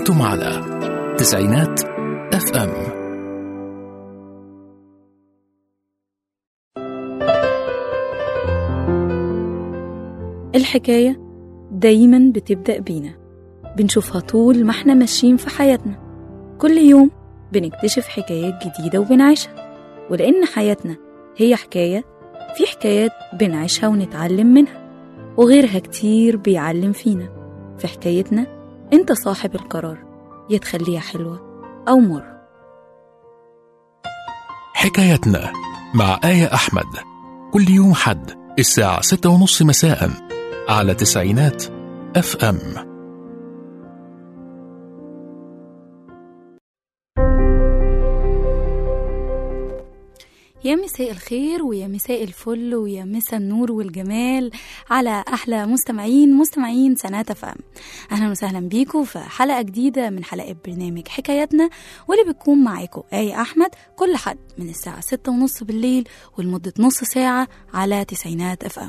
أنتم على تسعينات اف ام الحكاية دايما بتبدأ بينا بنشوفها طول ما احنا ماشيين في حياتنا كل يوم بنكتشف حكايات جديدة وبنعيشها ولأن حياتنا هي حكاية في حكايات بنعيشها ونتعلم منها وغيرها كتير بيعلم فينا في حكايتنا انت صاحب القرار يا تخليها حلوة أو مر حكايتنا مع آية أحمد كل يوم حد الساعة ستة ونص مساء على تسعينات اف ام يا مساء الخير ويا مساء الفل ويا مساء النور والجمال على احلى مستمعين مستمعين سنات فام اهلا وسهلا بيكم في حلقه جديده من حلقات برنامج حكاياتنا واللي بتكون معاكم آية أحمد كل حد من الساعة ستة ونص بالليل ولمدة نص ساعة على تسعينات اف ام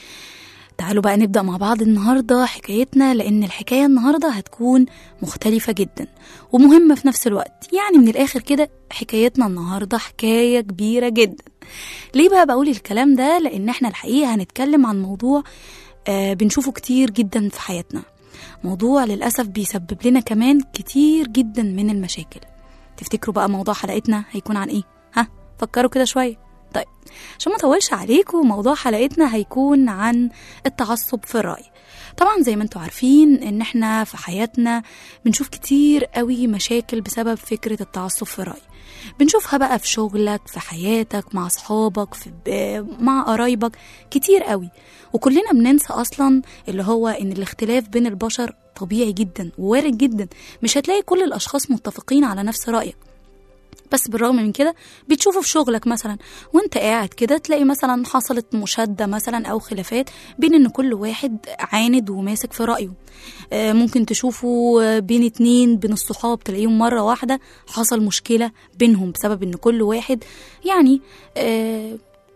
تعالوا بقى نبدأ مع بعض النهاردة حكايتنا لأن الحكاية النهاردة هتكون مختلفة جدا ومهمة في نفس الوقت يعني من الآخر كده حكايتنا النهاردة حكاية كبيرة جدا ليه بقى بقول الكلام ده لأن احنا الحقيقة هنتكلم عن موضوع آه بنشوفه كتير جدا في حياتنا موضوع للأسف بيسبب لنا كمان كتير جدا من المشاكل تفتكروا بقى موضوع حلقتنا هيكون عن ايه ها فكروا كده شوية طيب عشان ما اطولش عليكم موضوع حلقتنا هيكون عن التعصب في الرأي طبعا زي ما انتم عارفين ان احنا في حياتنا بنشوف كتير قوي مشاكل بسبب فكرة التعصب في الرأي بنشوفها بقى في شغلك في حياتك مع اصحابك في مع قرايبك كتير قوي وكلنا بننسى اصلا اللي هو ان الاختلاف بين البشر طبيعي جدا ووارد جدا مش هتلاقي كل الاشخاص متفقين على نفس رايك بس بالرغم من كده بتشوفه في شغلك مثلا وانت قاعد كده تلاقي مثلا حصلت مشادة مثلا او خلافات بين ان كل واحد عاند وماسك في رأيه آه ممكن تشوفه بين اتنين بين الصحاب تلاقيهم مرة واحدة حصل مشكلة بينهم بسبب ان كل واحد يعني آه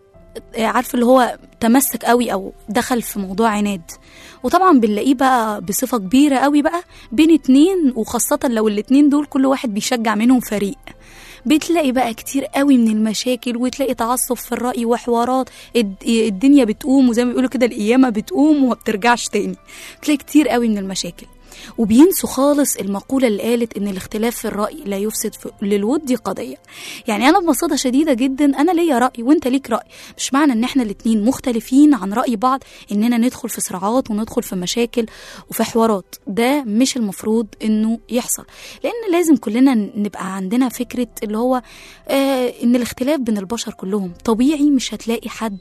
عارف اللي هو تمسك قوي او دخل في موضوع عناد وطبعا بنلاقيه بقى بصفه كبيره قوي بقى بين اتنين وخاصه لو الاتنين دول كل واحد بيشجع منهم فريق بتلاقي بقى كتير قوي من المشاكل وتلاقي تعصب في الرأي وحوارات الدنيا بتقوم وزي ما بيقولوا كده القيامة بتقوم وما بترجعش تاني تلاقي كتير قوي من المشاكل وبينسوا خالص المقولة اللي قالت إن الاختلاف في الرأي لا يفسد للود قضية يعني أنا ببساطة شديدة جدا أنا ليا رأي وأنت ليك رأي مش معنى إن إحنا الاتنين مختلفين عن رأي بعض إننا ندخل في صراعات وندخل في مشاكل وفي حوارات ده مش المفروض إنه يحصل لأن لازم كلنا نبقى عندنا فكرة اللي هو آه إن الاختلاف بين البشر كلهم طبيعي مش هتلاقي حد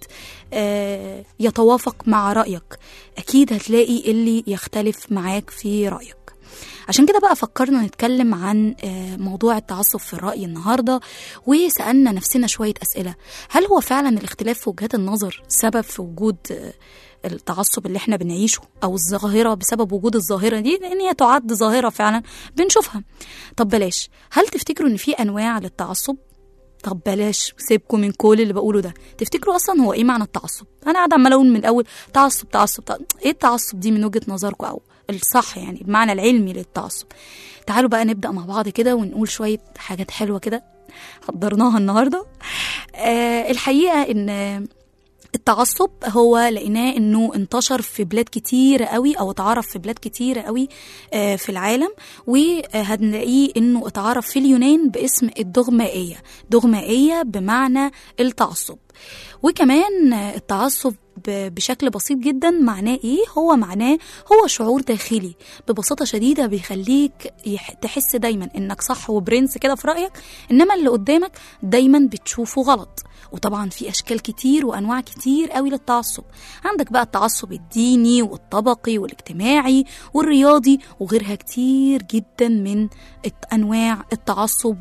آه يتوافق مع رأيك أكيد هتلاقي اللي يختلف معاك في رأيك عشان كده بقى فكرنا نتكلم عن موضوع التعصب في الرأي النهاردة وسألنا نفسنا شوية أسئلة هل هو فعلا الاختلاف في وجهات النظر سبب في وجود التعصب اللي احنا بنعيشه او الظاهره بسبب وجود الظاهره دي لان هي تعد ظاهره فعلا بنشوفها طب بلاش هل تفتكروا ان في انواع للتعصب طب بلاش سيبكم من كل اللي بقوله ده تفتكروا اصلا هو ايه معنى التعصب انا قاعده عماله اقول من الاول تعصب تعصب, تعصب. ايه التعصب دي من وجهه نظركم او الصح يعني المعنى العلمي للتعصب تعالوا بقى نبدا مع بعض كده ونقول شويه حاجات حلوه كده حضرناها النهارده آه الحقيقه ان التعصب هو لقيناه انه انتشر في بلاد كتير قوي او اتعرف في بلاد كتير قوي في العالم وهنلاقيه انه اتعرف في اليونان باسم الدغمائيه دغمائيه بمعنى التعصب وكمان التعصب بشكل بسيط جدا معناه ايه هو معناه هو شعور داخلي ببساطة شديدة بيخليك تحس دايما انك صح وبرنس كده في رأيك انما اللي قدامك دايما بتشوفه غلط وطبعا في اشكال كتير وانواع كتير قوي للتعصب عندك بقى التعصب الديني والطبقي والاجتماعي والرياضي وغيرها كتير جدا من انواع التعصب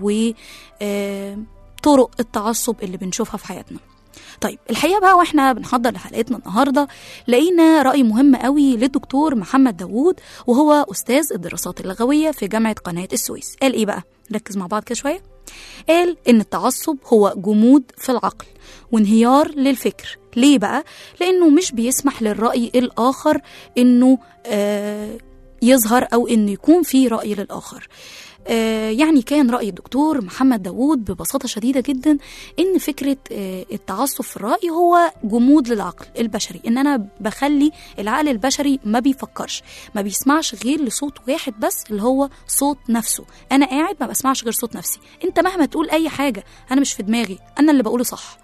وطرق التعصب اللي بنشوفها في حياتنا طيب الحقيقه بقى واحنا بنحضر لحلقتنا النهارده لقينا راي مهم قوي للدكتور محمد داوود وهو استاذ الدراسات اللغويه في جامعه قناه السويس قال ايه بقى نركز مع بعض كده شويه قال ان التعصب هو جمود في العقل وانهيار للفكر ليه بقى لانه مش بيسمح للراي الاخر انه آه يظهر أو إنه يكون في رأي للآخر آه، يعني كان رأي الدكتور محمد داوود ببساطة شديدة جدا إن فكرة آه، التعصب في الرأي هو جمود للعقل البشري إن أنا بخلي العقل البشري ما بيفكرش ما بيسمعش غير لصوت واحد بس اللي هو صوت نفسه أنا قاعد ما بسمعش غير صوت نفسي أنت مهما تقول أي حاجة أنا مش في دماغي أنا اللي بقوله صح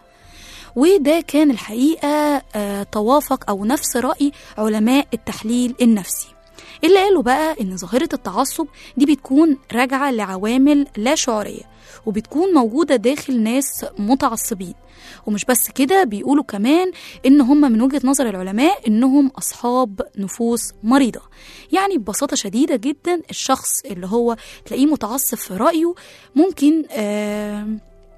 وده كان الحقيقة آه، توافق أو نفس رأي علماء التحليل النفسي اللي قالوا بقى إن ظاهرة التعصب دي بتكون راجعة لعوامل لا شعورية وبتكون موجودة داخل ناس متعصبين ومش بس كده بيقولوا كمان إن هم من وجهة نظر العلماء إنهم أصحاب نفوس مريضة يعني ببساطة شديدة جدا الشخص اللي هو تلاقيه متعصب في رأيه ممكن آه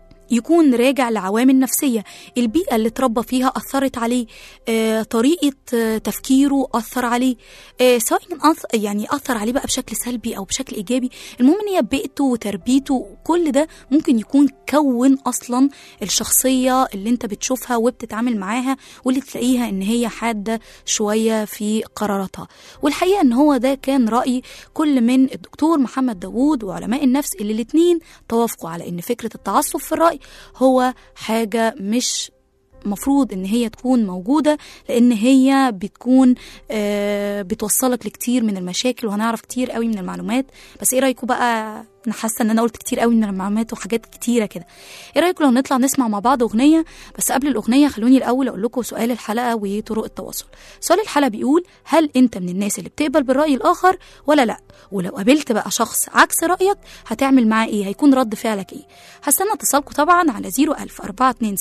يكون راجع لعوامل نفسية البيئة اللي اتربى فيها أثرت عليه آه، طريقة آه، تفكيره أثر عليه آه، سواء كان أث... يعني أثر عليه بقى بشكل سلبي أو بشكل إيجابي المهم إن هي بيئته وتربيته كل ده ممكن يكون كون أصلا الشخصية اللي أنت بتشوفها وبتتعامل معاها واللي تلاقيها إن هي حادة شوية في قراراتها والحقيقة إن هو ده كان رأي كل من الدكتور محمد داوود وعلماء النفس اللي الاتنين توافقوا على إن فكرة التعصب في الرأي هو حاجة مش مفروض ان هي تكون موجودة لان هي بتكون آه بتوصلك لكتير من المشاكل وهنعرف كتير قوي من المعلومات بس ايه رايكم بقى انا حاسه ان انا قلت كتير قوي من المعلومات وحاجات كتيره كده ايه رايكم لو نطلع نسمع مع بعض اغنيه بس قبل الاغنيه خلوني الاول اقول لكم سؤال الحلقه وطرق التواصل سؤال الحلقه بيقول هل انت من الناس اللي بتقبل بالراي الاخر ولا لا ولو قابلت بقى شخص عكس رايك هتعمل معاه ايه هيكون رد فعلك ايه هستنى اتصالكم طبعا على 01000 427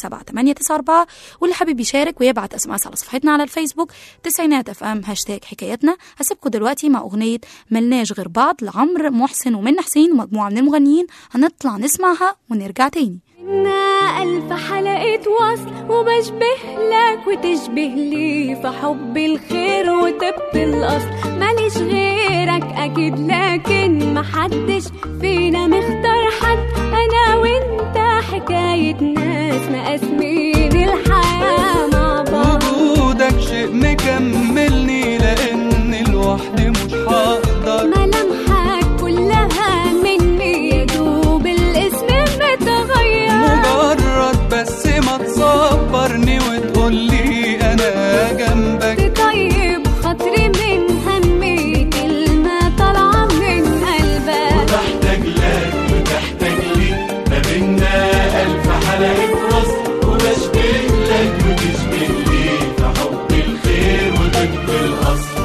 894 واللي حابب يشارك ويبعت اس ام اس على صفحتنا على الفيسبوك تسعينات اف ام هاشتاج حكايتنا هسيبكم دلوقتي مع اغنيه ملناش غير بعض لعمرو محسن ومنى حسين ومجموعه من المغنيين هنطلع نسمعها ونرجع تاني إنا ألف حلقة وصل وبشبه لك وتشبه لي في حب الخير وطب الأصل ماليش غيرك أكيد لكن محدش فينا مختار حد أنا وأنت حكاية ناس مقاسمين الحياة مع بعض وجودك شيء مكملني لان لوحدي مش هقدر ملامحك كلها مني يا دوب الاسم متغير مجرد بس ما تصبرني وتقولي انا جنبك تطيب خاطري من همي كلمة طالعة من قلبك بحتاج لك وتحتاج لي ما بينا ألف حلقة وصل وبشبه لك وتشبه لي في حب الخير وطب الأصل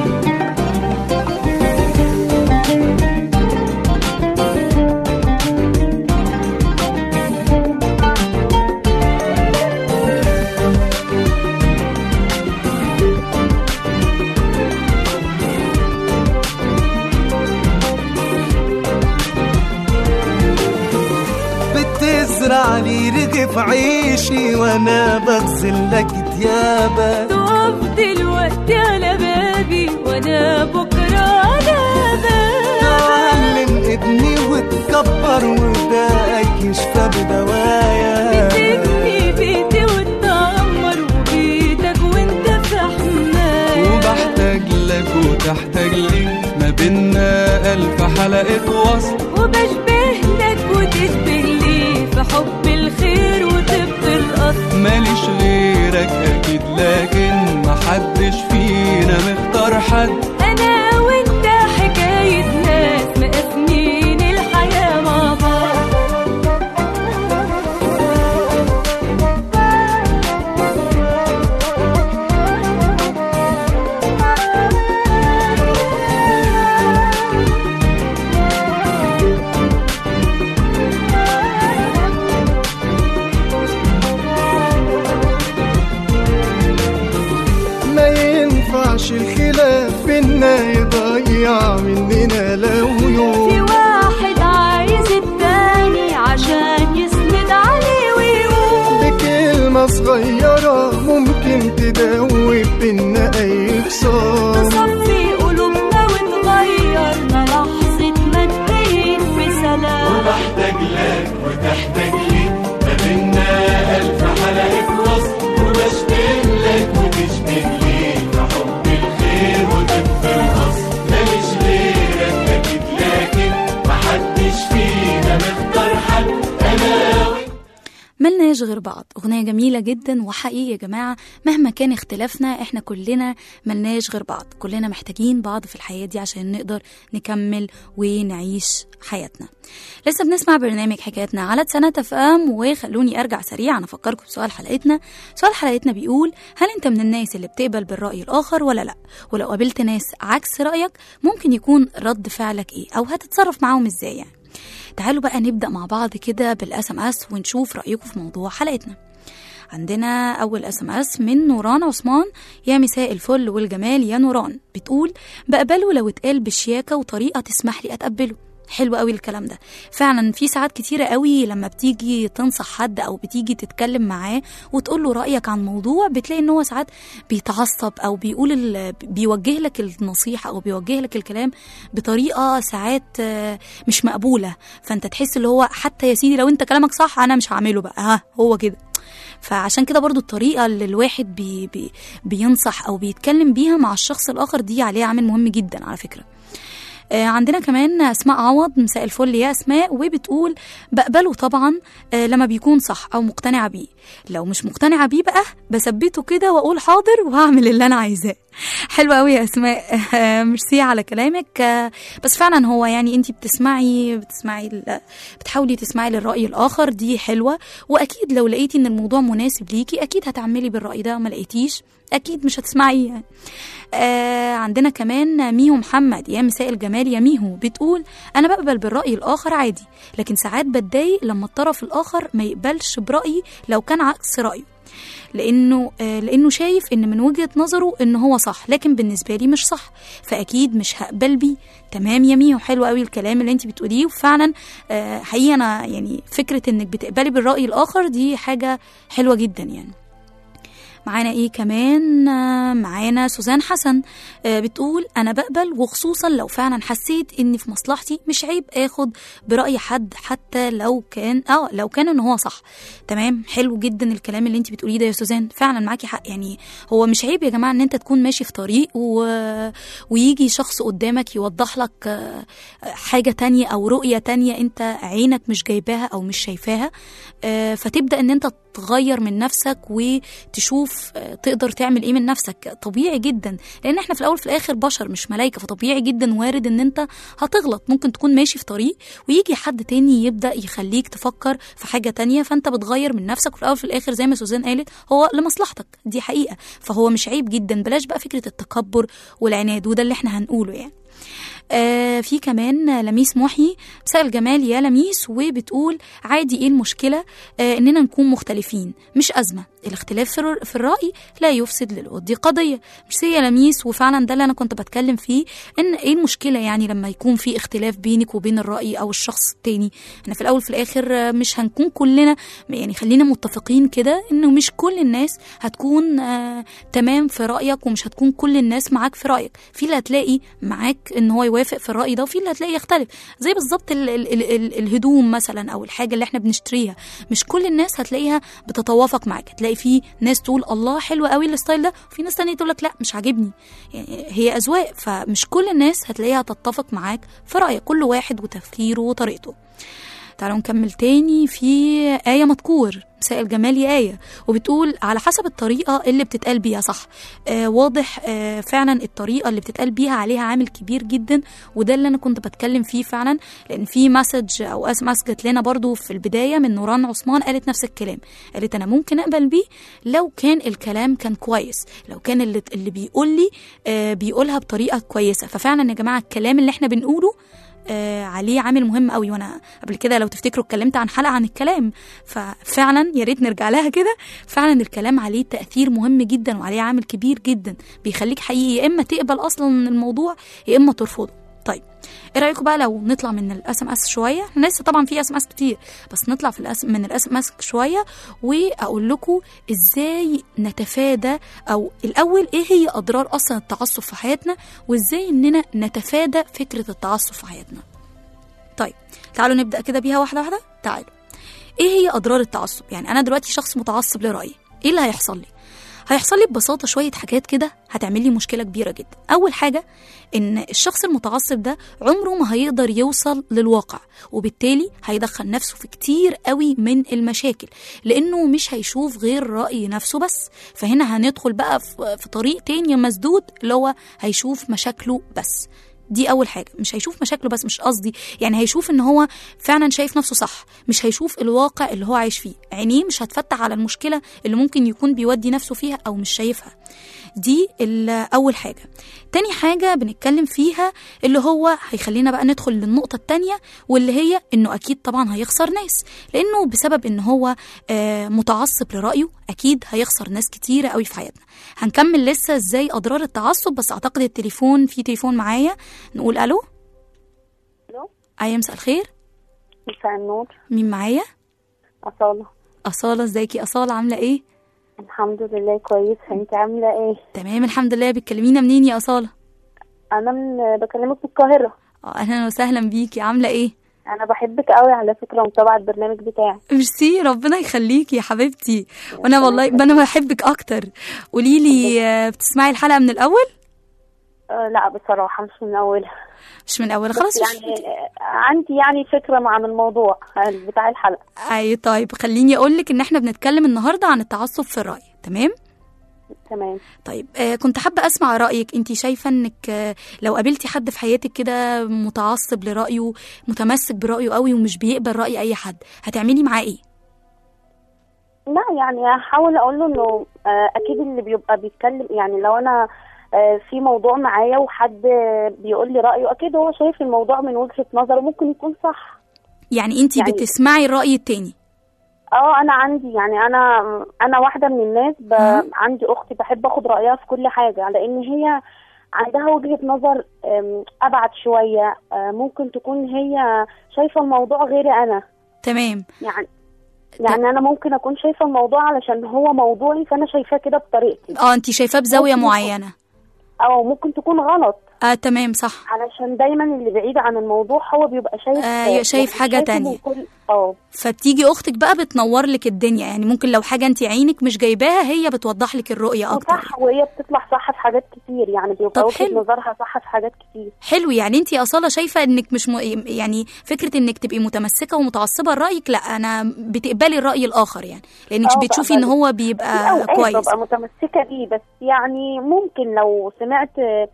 بتزرع لي رغف عيشي وانا بغسل لك ديابك تقف دلوقتي على بابي وانا بكرة على بابك تعلم ابني وتكبر وباك يشفى بدوايا تبني بيتي وتدمر وبيتك وانت في حماية وبحتاج لك وتحتاج لي ما بينا ألف حلقة وصل وبشبه لك وتشبه لي في حب الخير وطب الأصل ماليش غيرك أكيد لكن محدش فينا مختار حد أنا وأنت حكاية ناس مقاسمين الحياة مع بعض ما ينفعش الخلاف بينا يضيع مننا لو في يوم واحد عايز التاني عشان يسند عليه ويقول بكلمة صغيرة ممكن تدوب بينا أي خصام تصفي قلوبنا وتغيرنا لحظة ما تبين في سلام وبحتاج لك وتحتاج لي ما بينا ألف حلقة وصل وبشبه لك وتشبه لي في حب الخير وطب الأصل ماليش ملناش غير بعض أغنية جميلة جدا وحقيقي يا جماعة مهما كان اختلافنا احنا كلنا ملناش غير بعض كلنا محتاجين بعض في الحياة دي عشان نقدر نكمل ونعيش حياتنا لسه بنسمع برنامج حكايتنا على سنة اف ام وخلوني ارجع سريعا افكركم بسؤال حلقتنا سؤال حلقتنا بيقول هل انت من الناس اللي بتقبل بالرأي الآخر ولا لا ولو قابلت ناس عكس رأيك ممكن يكون رد فعلك ايه او هتتصرف معاهم ازاي يعني تعالوا بقى نبدأ مع بعض كده بالاس ام اس ونشوف رأيكم في موضوع حلقتنا عندنا أول اس ام اس من نوران عثمان يا مساء الفل والجمال يا نوران بتقول بقبله لو اتقال بشياكة وطريقة تسمح لي أتقبله حلو قوي الكلام ده فعلا في ساعات كتيرة قوي لما بتيجي تنصح حد او بتيجي تتكلم معاه وتقول له رأيك عن موضوع بتلاقي ان هو ساعات بيتعصب او بيقول ال... بيوجه لك النصيحة او بيوجه لك الكلام بطريقة ساعات آه، مش مقبولة فانت تحس اللي هو حتى يا سيدي لو انت كلامك صح انا مش هعمله بقى ها هو كده فعشان كده برضو الطريقة اللي الواحد بي بي بينصح أو بيتكلم بيها مع الشخص الآخر دي عليها عامل مهم جدا على فكرة آه، عندنا كمان اسماء عوض مساء الفل يا اسماء وبتقول بقبله طبعا آه، لما بيكون صح او مقتنعه بيه لو مش مقتنعه بيه بقى بثبته كده واقول حاضر وهعمل اللي انا عايزاه حلو قوي يا اسماء آه، ميرسي على كلامك آه، بس فعلا هو يعني انت بتسمعي بتسمعي ال- بتحاولي تسمعي للراي الاخر دي حلوه واكيد لو لقيتي ان الموضوع مناسب ليكي اكيد هتعملي بالراي ده ما لقيتيش اكيد مش هتسمعيه يعني آه عندنا كمان ميهو محمد يا مساء الجمال يا ميهو بتقول انا بقبل بالراي الاخر عادي لكن ساعات بتضايق لما الطرف الاخر ما يقبلش برايي لو كان عكس رايه لانه آه لانه شايف ان من وجهه نظره ان هو صح لكن بالنسبه لي مش صح فاكيد مش هقبل بيه تمام يا ميهو حلو قوي الكلام اللي انت بتقوليه وفعلا آه حقيقه انا يعني فكره انك بتقبلي بالراي الاخر دي حاجه حلوه جدا يعني معانا ايه كمان آه، معانا سوزان حسن آه، بتقول انا بقبل وخصوصا لو فعلا حسيت اني في مصلحتي مش عيب اخد براي حد حتى لو كان اه لو كان ان هو صح تمام حلو جدا الكلام اللي انت بتقوليه ده يا سوزان فعلا معاكي حق يعني هو مش عيب يا جماعه ان انت تكون ماشي في طريق و... ويجي شخص قدامك يوضح لك آه، حاجه تانية او رؤيه تانية انت عينك مش جايباها او مش شايفاها آه، فتبدا ان انت تغير من نفسك وتشوف آه، تقدر تعمل ايه من نفسك طبيعي جدا لان احنا في الاول في الاخر بشر مش ملائكه فطبيعي جدا وارد ان انت هتغلط ممكن تكون ماشي في طريق ويجي حد تاني يبدا يخليك تفكر في حاجه تانية فانت بتغير من نفسك وفي الاول في الاخر زي ما سوزان قالت هو لمصلحتك دي حقيقه فهو مش عيب جدا بلاش بقى فكره التكبر والعناد وده اللي احنا هنقوله يعني آه في كمان لميس محي مساء الجمال يا لميس وبتقول عادي ايه المشكله آه اننا نكون مختلفين مش ازمه الاختلاف في, الر- في الراي لا يفسد للود دي قضيه مش يا لميس وفعلا ده اللي انا كنت بتكلم فيه ان ايه المشكله يعني لما يكون في اختلاف بينك وبين الراي او الشخص التاني احنا في الاول في الاخر آه، مش هنكون كلنا يعني خلينا متفقين كده انه مش كل الناس هتكون آه تمام في رايك ومش هتكون كل الناس معاك في رايك في اللي هتلاقي معاك ان هو يوافق في الراي ده وفي اللي هتلاقي يختلف زي بالظبط ال- ال- ال- ال- الهدوم مثلا او الحاجه اللي احنا بنشتريها مش كل الناس هتلاقيها بتتوافق معاك هتلاقي في ناس تقول الله حلو قوي الستايل ده وفي ناس تانية تقول لك لا مش عاجبني يعني هي اذواق فمش كل الناس هتلاقيها تتفق معاك في رايك كل واحد وتفكيره وطريقته تعالوا نكمل تاني في آية مذكور مساء الجمال يا آية وبتقول على حسب الطريقة اللي بتتقال بيها صح آه واضح آه فعلا الطريقة اللي بتتقال بيها عليها عامل كبير جدا وده اللي أنا كنت بتكلم فيه فعلا لأن في مسج أو اس ام جت لنا برضو في البداية من نوران عثمان قالت نفس الكلام قالت أنا ممكن أقبل بيه لو كان الكلام كان كويس لو كان اللي, اللي بيقول لي آه بيقولها بطريقة كويسة ففعلا يا جماعة الكلام اللي احنا بنقوله آه عليه عامل مهم قوي وانا قبل كده لو تفتكروا اتكلمت عن حلقه عن الكلام ففعلا يا ريت نرجع لها كده فعلا الكلام عليه تاثير مهم جدا وعليه عامل كبير جدا بيخليك حقيقي يا اما تقبل اصلا الموضوع يا اما ترفضه طيب ايه رايكم بقى لو نطلع من الاس ام اس شويه احنا لسه طبعا في اس ام اس كتير بس نطلع في الأس من الاس ام اس شويه واقول لكم ازاي نتفادى او الاول ايه هي اضرار اصلا التعصب في حياتنا وازاي اننا نتفادى فكره التعصب في حياتنا طيب تعالوا نبدا كده بيها واحده واحده تعالوا ايه هي اضرار التعصب يعني انا دلوقتي شخص متعصب لرايي ايه اللي هيحصل لي هيحصل لي ببساطه شويه حاجات كده هتعمل لي مشكله كبيره جدا اول حاجه ان الشخص المتعصب ده عمره ما هيقدر يوصل للواقع وبالتالي هيدخل نفسه في كتير قوي من المشاكل لانه مش هيشوف غير راي نفسه بس فهنا هندخل بقى في في طريق تاني مسدود اللي هو هيشوف مشاكله بس دي اول حاجه مش هيشوف مشاكله بس مش قصدي يعني هيشوف ان هو فعلا شايف نفسه صح مش هيشوف الواقع اللي هو عايش فيه عينيه مش هتفتح على المشكله اللي ممكن يكون بيودي نفسه فيها او مش شايفها دي ال- اول حاجه تاني حاجه بنتكلم فيها اللي هو هيخلينا بقى ندخل للنقطه التانيه واللي هي انه اكيد طبعا هيخسر ناس لانه بسبب ان هو آه، متعصب لرايه اكيد هيخسر ناس كتيره قوي في حياتنا هنكمل لسه ازاي اضرار التعصب بس اعتقد التليفون في تليفون معايا نقول الو الو ايوه مساء الخير مساء النور مين معايا أصالة اصاله ازيكي اصاله عامله ايه الحمد لله كويسة انت عاملة ايه؟ تمام الحمد لله بتكلمينا منين يا اصاله أنا من بكلمك من القاهرة آه، اهلا وسهلا بيكي عامله ايه أنا بحبك قوي على فكرة ومتابعة البرنامج بتاعك ميرسي ربنا يخليكي يا حبيبتي وانا والله انا بحبك اكتر قولي لي آه، بتسمعي الحلقه من الاول أه لا بصراحة مش من أولها مش من الاول بس خلاص مش يعني آه، عندي يعني فكرة عن الموضوع آه، بتاع الحلقة اي طيب خليني اقول لك ان احنا بنتكلم النهارده عن التعصب في الراي تمام تمام طيب آه كنت حابه اسمع رايك انت شايفه انك آه لو قابلتي حد في حياتك كده متعصب لرايه متمسك برايه قوي ومش بيقبل راي اي حد هتعملي معاه ايه لا يعني هحاول أقول له إنه آه، أكيد اللي بيبقى بيتكلم يعني لو أنا آه، في موضوع معايا وحد آه، بيقول لي رأيه أكيد هو شايف الموضوع من وجهة نظره ممكن يكون صح يعني انت يعني- بتسمعي الراي التاني اه انا عندي يعني انا انا واحده من الناس ب... ها؟ عندي اختي بحب اخد رايها في كل حاجه لان هي عندها وجهه نظر أم، ابعد شويه أه، ممكن تكون هي شايفه الموضوع غيري انا تمام يعني يعني انا ممكن اكون شايفه الموضوع علشان هو موضوعي فانا شايفاه كده بطريقتي اه انت شايفاه بزاويه ممكن- معينه او ممكن تكون غلط اه تمام صح علشان دايما اللي بعيد عن الموضوع هو بيبقى شايف أيوة، شايف يعني حاجة شايفه تانية. من كل اه فبتيجي اختك بقى بتنور لك الدنيا يعني ممكن لو حاجه انت عينك مش جايباها هي بتوضح لك الرؤيه اكتر وصح وهي بتطلع صح في حاجات كتير يعني طب بيبقى وجهه حلو. نظرها صح في حاجات كتير حلو يعني انت يا اصاله شايفه انك مش م... يعني فكره انك تبقي متمسكه ومتعصبه لرايك لا انا بتقبلي الراي الاخر يعني لانك اه بتشوفي ان بقبله. هو في بيبقى اوقات كويس ببقى متمسكه بيه بس يعني ممكن لو سمعت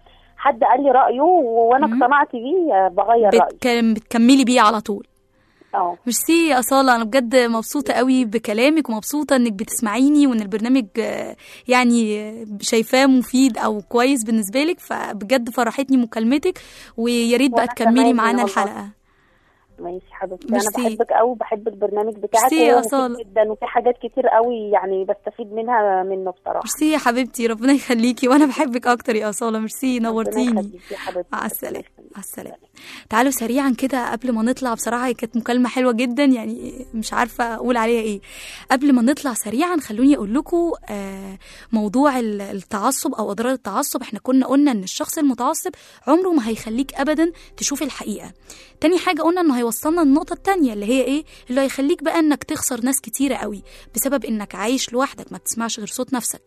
حد قال لي رايه وانا مم. اقتنعت بيه بغير رايي بتكم... بتكملي بيه على طول اه ميرسي يا أصالة أنا بجد مبسوطة قوي بكلامك ومبسوطة إنك بتسمعيني وإن البرنامج آه، يعني آه، شايفاه مفيد أو كويس بالنسبة لك فبجد فرحتني مكالمتك ويا ريت بقى وأنا تكملي كمان معانا والله. الحلقة ماشي حبيبتي ميرسي. انا بحبك قوي وبحب البرنامج بتاعك ميرسي يا وهو مفيد أصالة. جدا وفي حاجات كتير قوي يعني بستفيد منها منه بصراحه ميرسي يا حبيبتي ربنا يخليكي وأنا بحبك أكتر يا أصالة ميرسي ربنا نورتيني يخليكي يا حبيبتي مع ربنا السلامة يخليكي. مع السلامة تعالوا سريعا كده قبل ما نطلع بصراحة هي كانت مكالمة حلوة جدا يعني مش عارفة أقول عليها إيه قبل ما نطلع سريعا خلوني أقول لكم آه موضوع ال- التعصب أو أضرار التعصب إحنا كنا قلنا إن الشخص المتعصب عمره ما هيخليك أبدا تشوف الحقيقة تاني حاجة قلنا إنه هيوصلنا للنقطة التانية اللي هي إيه اللي هيخليك بقى إنك تخسر ناس كتيرة قوي بسبب إنك عايش لوحدك ما تسمعش غير صوت نفسك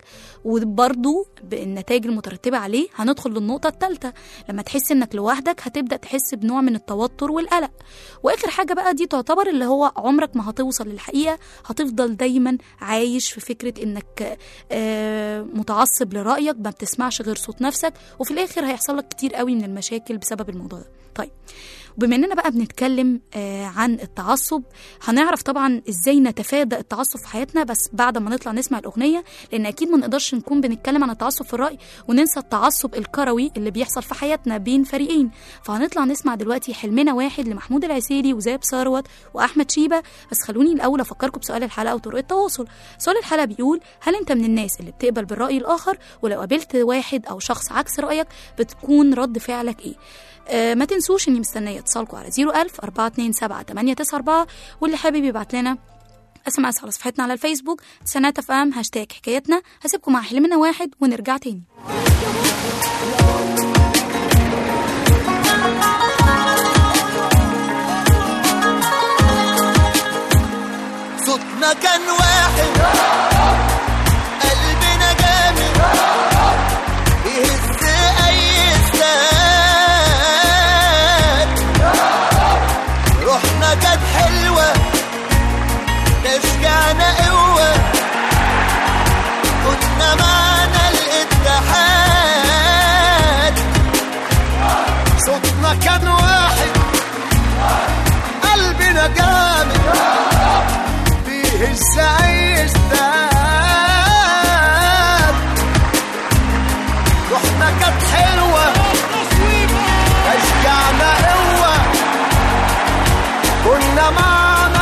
وبرضو بالنتائج المترتبة عليه هندخل للنقطة التالتة لما تحس انك لوحدك هتبدأ تحس بنوع من التوتر والقلق واخر حاجة بقى دي تعتبر اللي هو عمرك ما هتوصل للحقيقة هتفضل دايما عايش في فكرة انك آه، متعصب لرأيك ما بتسمعش غير صوت نفسك وفي الاخر هيحصل لك كتير قوي من المشاكل بسبب الموضوع ده طيب بما اننا بقى بنتكلم آه، عن التعصب هنعرف طبعا ازاي نتفادى التعصب في حياتنا بس بعد ما نطلع نسمع الاغنيه لان اكيد ما نقدرش نكون بنتكلم عن التعصب في الراي وننسى التعصب الكروي اللي بيحصل في حياتنا بين فريقين فهنطلع نسمع دلوقتي حلمنا واحد لمحمود العسيري وزاب ثروت واحمد شيبه بس خلوني الاول افكركم بسؤال الحلقه وطرق التواصل سؤال الحلقه بيقول هل انت من الناس اللي بتقبل بالراي الاخر ولو قابلت واحد او شخص عكس رايك بتكون رد فعلك ايه آه ما تنسوش اني مستنيه اتصالكم على 01000 427 894 واللي حابب يبعت لنا اس ام اس على صفحتنا على الفيسبوك سنات اف ام هاشتاج حكايتنا هسيبكم مع حلمنا واحد ونرجع تاني صوتنا كان واحد قلبنا جاب مكان واحد قلبنا جامد فيه ازاي ازداد روحنا كانت حلوة أشجعنا قوة كنا معنا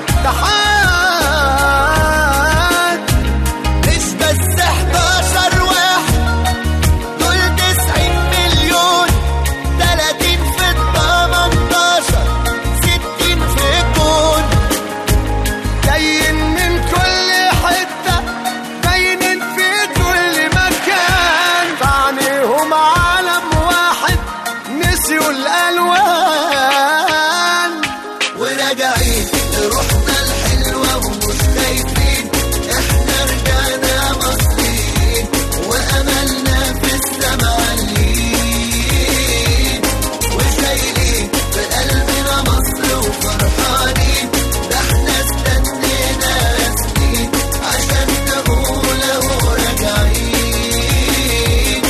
الاتحاد مش بس 11 واحد دول 90 مليون 30 في ال 18 60 في الجون جايين من كل حتة باينين في كل مكان بعينيهم عالم واحد نسيوا الألوان وراجعين لروحنا الحلوة ومش خايفين احنا رجعنا مصريين وأملنا في السما عاليين وشايلين في قلبنا مصر وفرحانين ده احنا استنينا سنين عشان نقول اهو راجعين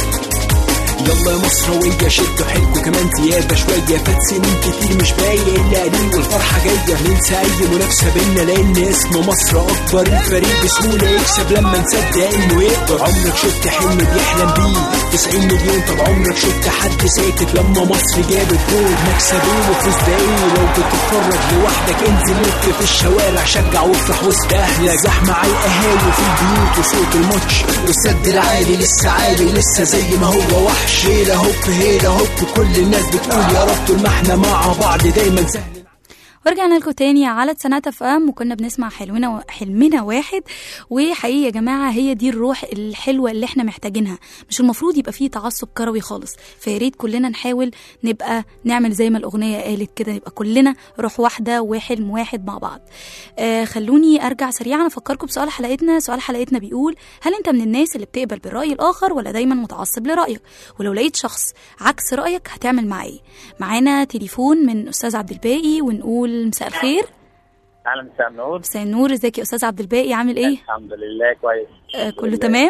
يلا يا مصروية شدوا حيلكوا كمان زيادة شوية فات سنين كتير مش باين إلا قليل والفرحة جاية ننسى أي منافسة بينا لأن اسم مصر أكبر الفريق بسهولة يكسب لما نصدق إنه يقدر عمرك شفت حلم بيحلم بيه 90 مليون طب عمرك شفت حد ساكت لما مصر جابت جول مكسب إيه وفوز ده إيه لو بتتفرج لوحدك انزل لف في الشوارع شجع وافرح وسط أهلك زحمة على القهاوي في البيوت وصوت الماتش والسد العالي لسه عالي لسه زي ما هو وحش هيلا هوب هيلا هوب كل الناس بتقول يا رب طول ما احنا مع بعض دايما سهل ورجعنا لكم تاني على تسعينات اف ام وكنا بنسمع حلمنا حلمنا واحد وحقيقي يا جماعه هي دي الروح الحلوه اللي احنا محتاجينها مش المفروض يبقى فيه تعصب كروي خالص فيا ريت كلنا نحاول نبقى نعمل زي ما الاغنيه قالت كده يبقى كلنا روح واحده وحلم واحد مع بعض آه خلوني ارجع سريعا افكركم بسؤال حلقتنا سؤال حلقتنا بيقول هل انت من الناس اللي بتقبل بالراي الاخر ولا دايما متعصب لرايك ولو لقيت شخص عكس رايك هتعمل معاه ايه معانا تليفون من استاذ عبد الباقي ونقول مساء الخير اهلا مساء النور مساء النور ازيك يا استاذ عبد الباقي عامل ايه الحمد لله كويس آه الحمد كله لله. تمام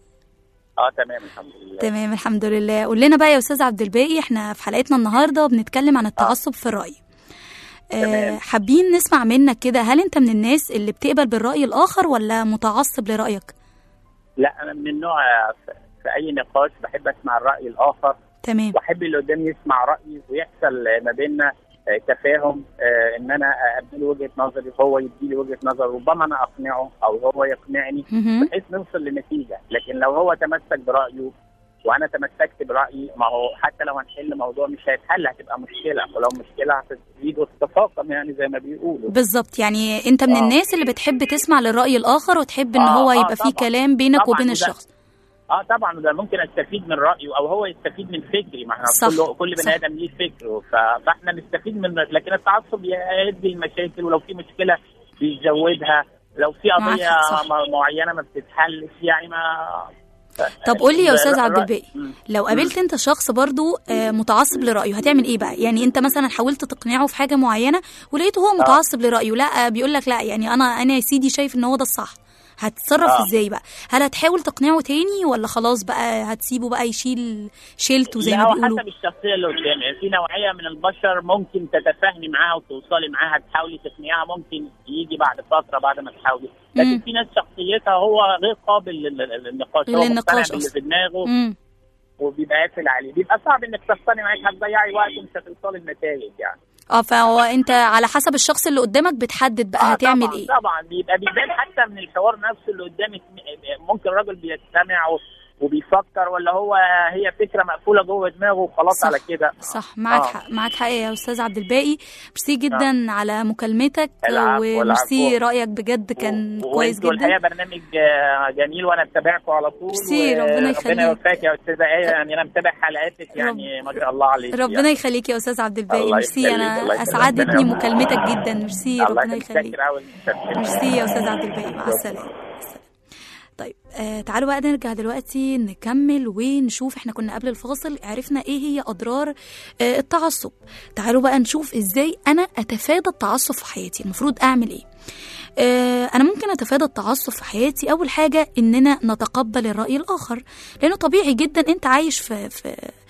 اه تمام الحمد لله تمام الحمد لله قول لنا بقى يا استاذ عبد الباقي احنا في حلقتنا النهارده بنتكلم عن التعصب في الراي آه تمام. حابين نسمع منك كده هل انت من الناس اللي بتقبل بالراي الاخر ولا متعصب لرايك لا انا من النوع في- في اي نقاش بحب اسمع الراي الاخر تمام واحب اللي قدامي يسمع رايي ويحصل ما بيننا آه، تفاهم آه، ان انا اديله وجهه نظري وهو يديلي وجهه نظر ربما انا اقنعه او هو يقنعني مهم. بحيث نوصل لنتيجه لكن لو هو تمسك برايه وانا تمسكت برايي ما هو حتى لو هنحل موضوع مش هيتحل هتبقى مشكله ولو مشكله هتزيد وتتفاقم يعني زي ما بيقولوا بالظبط يعني انت من آه. الناس اللي بتحب تسمع للراي الاخر وتحب ان آه، هو آه، يبقى فيه طبعاً. كلام بينك طبعاً، وبين وده- الشخص اه طبعا ده ممكن استفيد من رايه او هو يستفيد من فكري ما احنا صح، كل كل صح. بني ادم ليه فكره ف- فاحنا نستفيد من لكن التعصب يؤدي المشاكل ولو في مشكله بيزودها لو في معاك قضيه حق، صح. م- معينه ما بتتحلش يعني ما طب قول لي يا استاذ الرأي- عبد الباقي مم. لو قابلت انت شخص برضو آه، متعصب لرايه هتعمل ايه بقى يعني انت مثلا حاولت تقنعه في حاجه معينه ولقيته هو متعصب لرايه لا بيقول لك لا يعني انا انا يا سيدي شايف ان هو ده الصح هتتصرف آه. ازاي بقى هل هتحاول تقنعه تاني ولا خلاص بقى هتسيبه بقى يشيل شيلته زي لا، ما هو بيقولوا حسب الشخصيه اللي قدامي في نوعيه من البشر ممكن تتفاهمي معاها وتوصلي معاها تحاولي تقنعها ممكن يجي بعد فتره بعد ما تحاولي لكن مم. في ناس شخصيتها هو غير قابل لل- لل- للنقاش هو للنقاش مقتنع باللي أصلاً. في دماغه امم وبيبقى قافل عليه بيبقى صعب انك تقتنعي معاك هتضيعي وقت ومش هتوصلي لنتائج يعني اه فهو انت على حسب الشخص اللي قدامك بتحدد بقى آه هتعمل طبعا ايه طبعا بيبقى بيبان حتى من الحوار نفسه اللي قدامك ممكن الراجل بيستمع و- وبيفكر ولا هو هي فكره مقفوله جوه دماغه وخلاص صح. على كده صح معاك آه. حق معاك حق يا استاذ عبد الباقي ميرسي جدا على مكالمتك العفو، وميرسي العفو. رايك بجد كان و- كويس وانتوا جدا الحقيقه برنامج آه، جميل وانا متابعكم على طول ميرسي، و- ربنا يخليك. ربنا يوفقك يا استاذه ايه يعني انا متابع حلقاتك يعني ما شاء الله عليك ربنا يعني. يخليك يا استاذ عبد الباقي الله ميرسي يخليك، انا الله يخليك. اسعدتني ربنا مكالمتك جدا ميرسي الله ربنا يخليك يخليك متشكر أوي، متشكر. ميرسي يا استاذ عبد الباقي مع السلامه السلام. طيب آه تعالوا بقى نرجع دلوقتي نكمل ونشوف احنا كنا قبل الفاصل عرفنا ايه هي اضرار آه التعصب تعالوا بقى نشوف ازاي انا اتفادى التعصب في حياتي المفروض اعمل ايه آه، انا ممكن اتفادى التعصب في حياتي اول حاجه اننا نتقبل الراي الاخر لانه طبيعي جدا انت عايش في في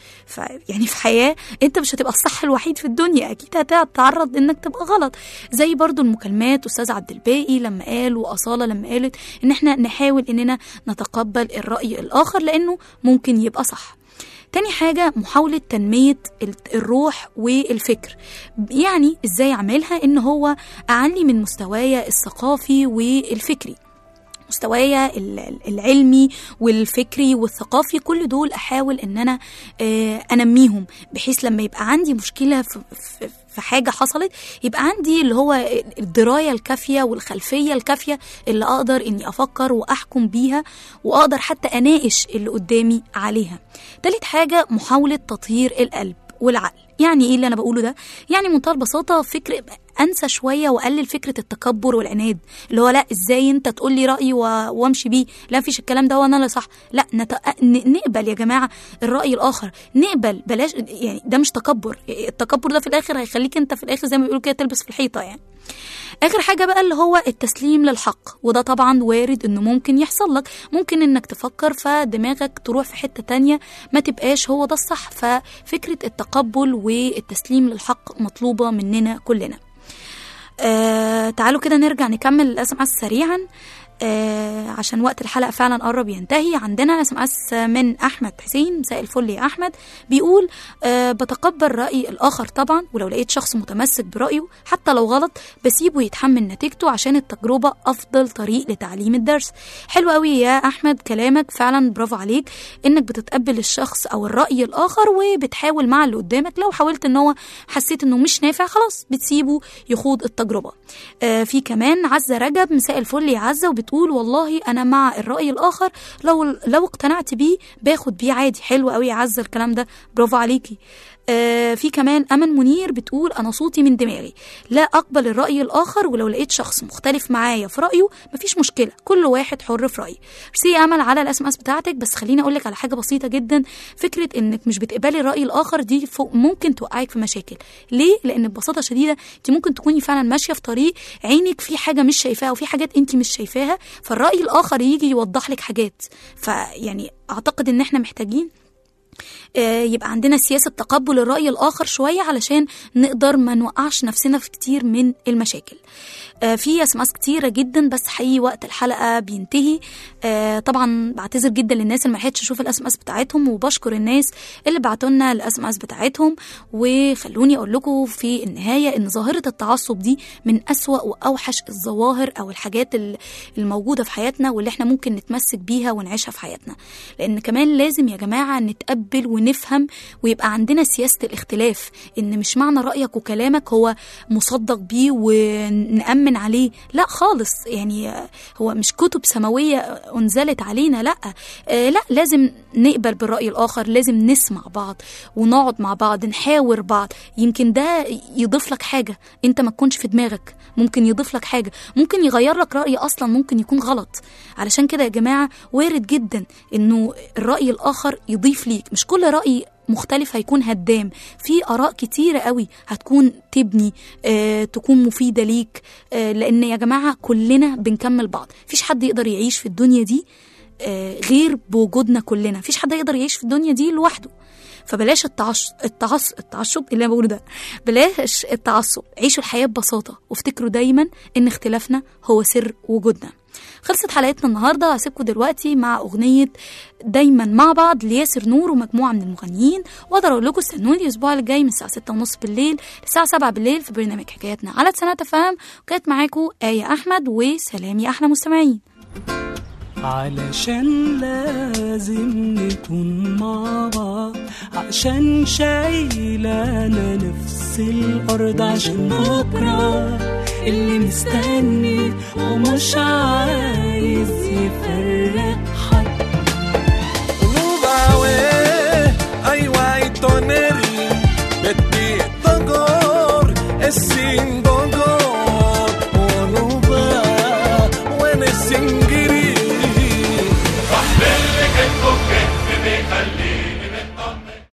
ف يعني في حياه انت مش هتبقى الصح الوحيد في الدنيا اكيد هتتعرض انك تبقى غلط زي برضو المكالمات استاذ عبد الباقي لما قال واصاله لما قالت ان احنا نحاول اننا نتقبل الراي الاخر لانه ممكن يبقى صح تاني حاجة محاولة تنمية ال- الروح والفكر يعني ازاي اعملها ان هو اعلي من مستواي الثقافي والفكري مستوايا ال- العلمي والفكري والثقافي كل دول احاول ان انا آه، انميهم بحيث لما يبقى عندي مشكله في في- في حاجه حصلت يبقى عندي اللي هو الدرايه الكافيه والخلفيه الكافيه اللي اقدر اني افكر واحكم بيها واقدر حتى اناقش اللي قدامي عليها تالت حاجه محاوله تطهير القلب والعقل يعني ايه اللي انا بقوله ده يعني منتهى البساطه فكر انسى شويه واقلل فكره التكبر والعناد اللي هو لا ازاي انت تقول لي رايي و... وامشي بيه لا مفيش الكلام ده وانا اللي صح لا نت... ن- نقبل يا جماعه الراي الاخر نقبل بلاش يعني ده مش تكبر التكبر ده في الاخر هيخليك انت في الاخر زي ما بيقولوا كده تلبس في الحيطه يعني اخر حاجه بقى اللي هو التسليم للحق وده طبعا وارد انه ممكن يحصل لك ممكن انك تفكر فدماغك تروح في حته تانية ما تبقاش هو ده الصح ففكره التقبل والتسليم للحق مطلوبه مننا كلنا آه تعالوا كده نرجع نكمل الاس ام اس سريعا آه عشان وقت الحلقه فعلا قرب ينتهي عندنا اس ام اس من احمد حسين مساء الفل يا احمد بيقول آه بتقبل راي الاخر طبعا ولو لقيت شخص متمسك برايه حتى لو غلط بسيبه يتحمل نتيجته عشان التجربه افضل طريق لتعليم الدرس حلو قوي يا احمد كلامك فعلا برافو عليك انك بتتقبل الشخص او الراي الاخر وبتحاول مع اللي قدامك لو حاولت ان هو حسيت انه مش نافع خلاص بتسيبه يخوض التجربه آه في كمان عزه رجب مساء الفل يا عزه وبتقول والله انا مع الراي الاخر لو لو اقتنعت بيه باخد بيه عادي حلو قوي يا عزه الكلام ده برافو عليكي آه في كمان امل منير بتقول انا صوتي من دماغي لا اقبل الراي الاخر ولو لقيت شخص مختلف معايا في رايه مفيش مشكله كل واحد حر في رايه ميرسي يا امل على الاس ام اس بتاعتك بس خليني اقول لك على حاجه بسيطه جدا فكره انك مش بتقبلي الراي الاخر دي فوق ممكن توقعك في مشاكل ليه لان ببساطه شديده انت ممكن تكوني فعلا ماشيه في طريق عينك في حاجه مش شايفاها وفي حاجات انت مش شايفاها فالراي الاخر يجي يوضح لك حاجات فيعني اعتقد ان احنا محتاجين آه، يبقى عندنا سياسة تقبل الرأي الآخر شوية علشان نقدر ما نوقعش نفسنا في كتير من المشاكل آه، في اسماس كتيرة جدا بس حقيقي وقت الحلقة بينتهي آه، طبعا بعتذر جدا للناس اللي ما لحقتش اشوف الاس ام اس بتاعتهم وبشكر الناس اللي بعتوا لنا الاس ام اس بتاعتهم وخلوني اقول لكم في النهاية ان ظاهرة التعصب دي من اسوأ واوحش الظواهر او الحاجات ال- الموجودة في حياتنا واللي احنا ممكن نتمسك بيها ونعيشها في حياتنا لان كمان لازم يا جماعة نتقبل ونفهم ويبقى عندنا سياسة الاختلاف ان مش معنى رأيك وكلامك هو مصدق بيه ونأمن عليه لا خالص يعني آه، هو مش كتب سماوية انزلت علينا لا آه، لا لازم نقبل بالرأي الآخر لازم نسمع بعض ونقعد مع بعض نحاور بعض يمكن ده يضيف لك حاجة انت ما تكونش في دماغك ممكن يضيف لك حاجة ممكن يغير لك رأي أصلا ممكن يكون غلط علشان كده يا جماعة وارد جدا انه الرأي الآخر يضيف ليك مش كل رأي مختلف هيكون هدام في آراء كتيرة قوي هتكون تبني آه، تكون مفيدة ليك آه، لأن يا جماعة كلنا بنكمل بعض مفيش حد يقدر يعيش في الدنيا دي آه، غير بوجودنا كلنا مفيش حد يقدر يعيش في الدنيا دي لوحده فبلاش التعصب التعصب التعصب اللي انا بقوله ده بلاش التعصب عيشوا الحياه ببساطه وافتكروا دايما ان اختلافنا هو سر وجودنا خلصت حلقتنا النهارده هسيبكم دلوقتي مع اغنيه دايما مع بعض لياسر نور ومجموعه من المغنيين واقدر اقول لكم استنوني الاسبوع اللي جاي من الساعه 6 ونص بالليل للساعه 7 بالليل في برنامج حكاياتنا على سنه فهم وكانت معاكم ايه احمد وسلام يا احلى مستمعين علشان لازم نكون مع بعض عشان شايلانا نفس الأرض عشان بكرة اللي مستني ومش عايز يفرق حد Nubawe, ay guay,